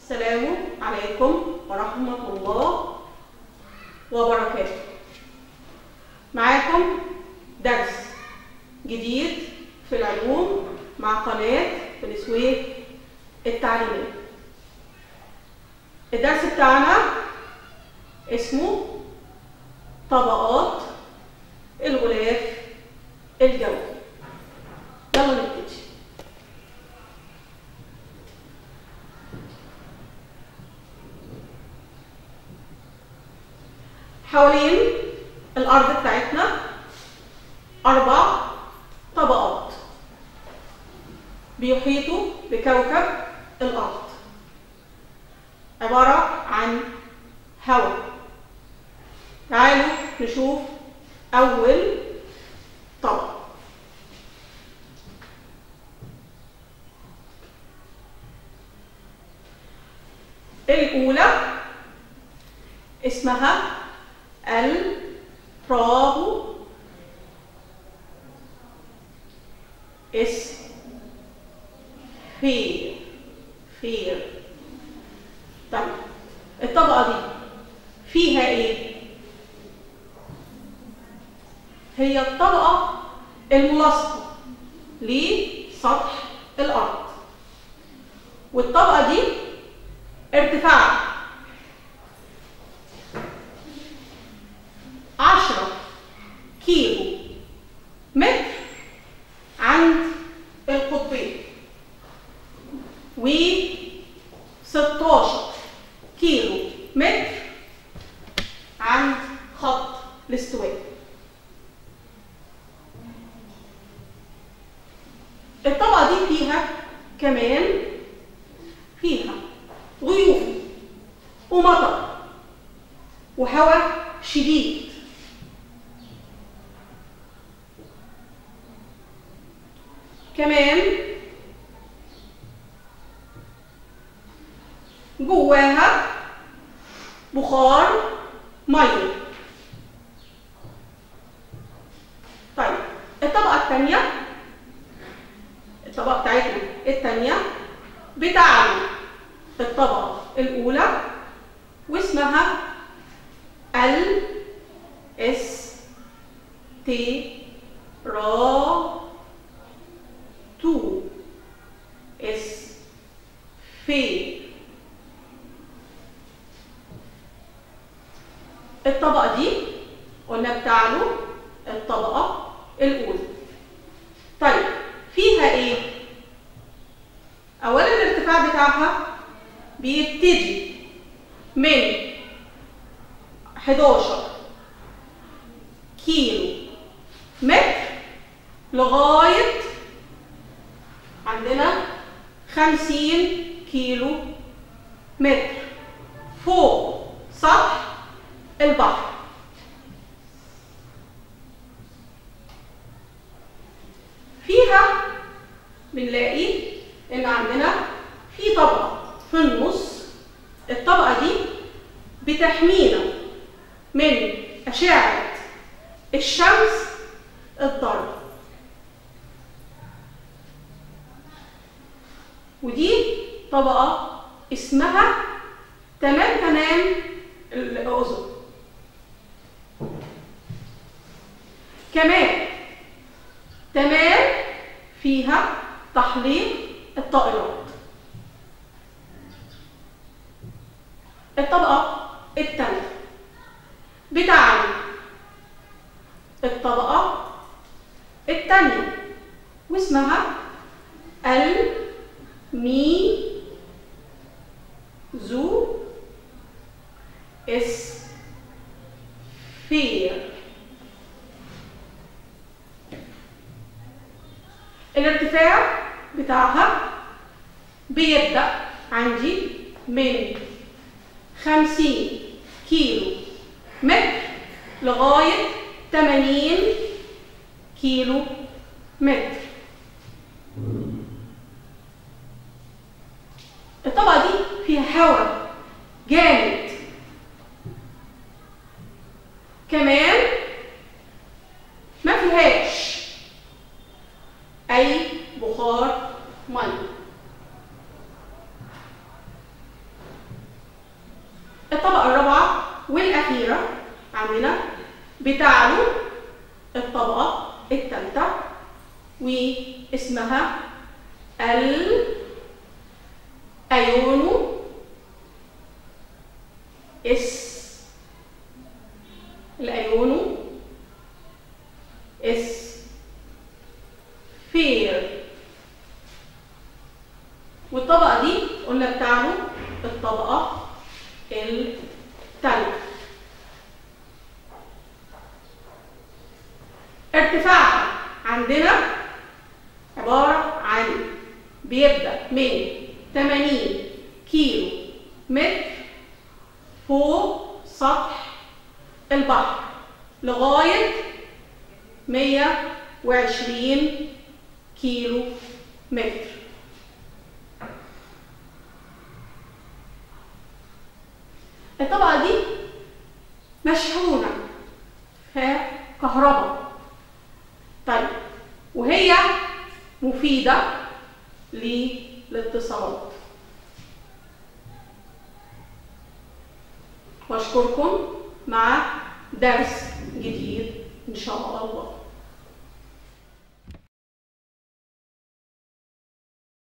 السلام عليكم ورحمة الله وبركاته معاكم درس جديد في العلوم مع قناة بنسويف التعليمية الدرس بتاعنا اسمه طبقات الغلاف الجوي يلا نبتدي حوالين الأرض بتاعتنا أربع طبقات بيحيطوا بكوكب الأرض عبارة عن هواء تعالوا نشوف أول طبقة الأولى اسمها البرافو اس فير فير طيب الطبقة دي فيها ايه؟ هي الطبقة الملاصقة لسطح الأرض والطبقة دي ارتفاعها عشرة كيلو متر عند القطبين و 16 كيلو متر عند خط الاستواء الطبقة دي فيها كمان فيها غيوم ومطر وهواء شديد كمان جواها بخار ميه طيب الطبقه الثانيه الطبقه بتاعتنا الثانيه بتعلو الطبقه الاولى واسمها ال اس تي را تو اس في الطبقة دي قلنا بتعلو الطبقة الأولى طيب فيها ايه؟ أولا الارتفاع بتاعها بيبتدي من 11 كيلو متر لغاية عندنا 50 كيلو متر فوق سطح البحر فيها بنلاقي ان عندنا في طبقه في النص الطبقه دي بتحمينا من اشعه الشمس الضاره ودي طبقه اسمها تمام تمام الاذن كمان تمام فيها تحليق الطائرات الطبقة الثانية بتعني الطبقة الثانية واسمها الميزو اسفير الارتفاع بتاعها بيبدأ عندي من 50 كيلو متر لغاية 80 كيلو متر الطبقة دي فيها هواء جامد كمان ما فيهاش أي بخار مية عندنا بتعلو الطبقة الثالثة واسمها الأيونو اس الأيونو اس فير والطبقة دي قلنا بتاعه الطبقة الثالثة ارتفاعها عندنا عبارة عن بيبدأ من 80 كيلو متر فوق سطح البحر لغاية 120 كيلو متر الطبقة دي مشحونة كهرباء طيب وهي مفيدة للاتصالات واشكركم مع درس جديد ان شاء الله